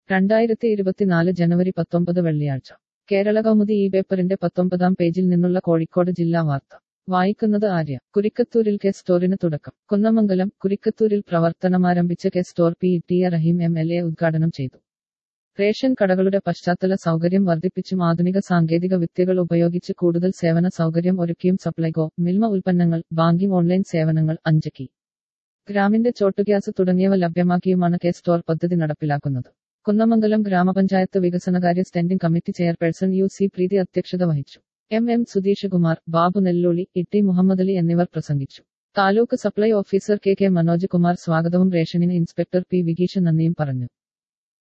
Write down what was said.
രണ്ടായിരത്തി ഇരുപത്തിനാല് ജനുവരി പത്തൊമ്പത് വെള്ളിയാഴ്ച കേരള കൗമുദി ഈ പേപ്പറിന്റെ പത്തൊമ്പതാം പേജിൽ നിന്നുള്ള കോഴിക്കോട് ജില്ലാ വാർത്ത വായിക്കുന്നത് ആര്യ കുരിക്കത്തൂരിൽ കെ സ്റ്റോറിന് തുടക്കം കുന്നമംഗലം കുരിക്കത്തൂരിൽ പ്രവർത്തനമാരംഭിച്ച K store P T A Rahim M L A ഉദ്ഘാടനം ചെയ്തു റേഷൻ കടകളുടെ പശ്ചാത്തല സൗകര്യം വർദ്ധിപ്പിച്ചും ആധുനിക സാങ്കേതിക വിദ്യകൾ ഉപയോഗിച്ച് കൂടുതൽ സേവന സൗകര്യം ഒരുക്കിയും സപ്ലൈകോ മിൽമ ഉൽപ്പന്നങ്ങൾ ബാങ്കിംഗ് ഓൺലൈൻ സേവനങ്ങൾ അഞ്ചക്കി ഗ്രാമിന്റെ ചോട്ടുഗ്യാസ് തുടങ്ങിയവ ലഭ്യമാക്കിയുമാണ് കെ സ്റ്റോർ പദ്ധതി നടപ്പിലാക്കുന്നത് കുന്നമംഗലം ഗ്രാമപഞ്ചായത്ത് വികസനകാര്യ standing committee chairperson U C Preethi അധ്യക്ഷത വഹിച്ചു എം എം സുധീഷ് കുമാർ ബാബു നെല്ലോളി ഇട്ടി മുഹമ്മദ് അലി എന്നിവർ പ്രസംഗിച്ചു taluk supply officer K K Manoj Kumar സ്വാഗതവും റേഷനിന് ഇൻസ്പെക്ടർ പി വിഗീഷ് നന്ദിയും പറഞ്ഞു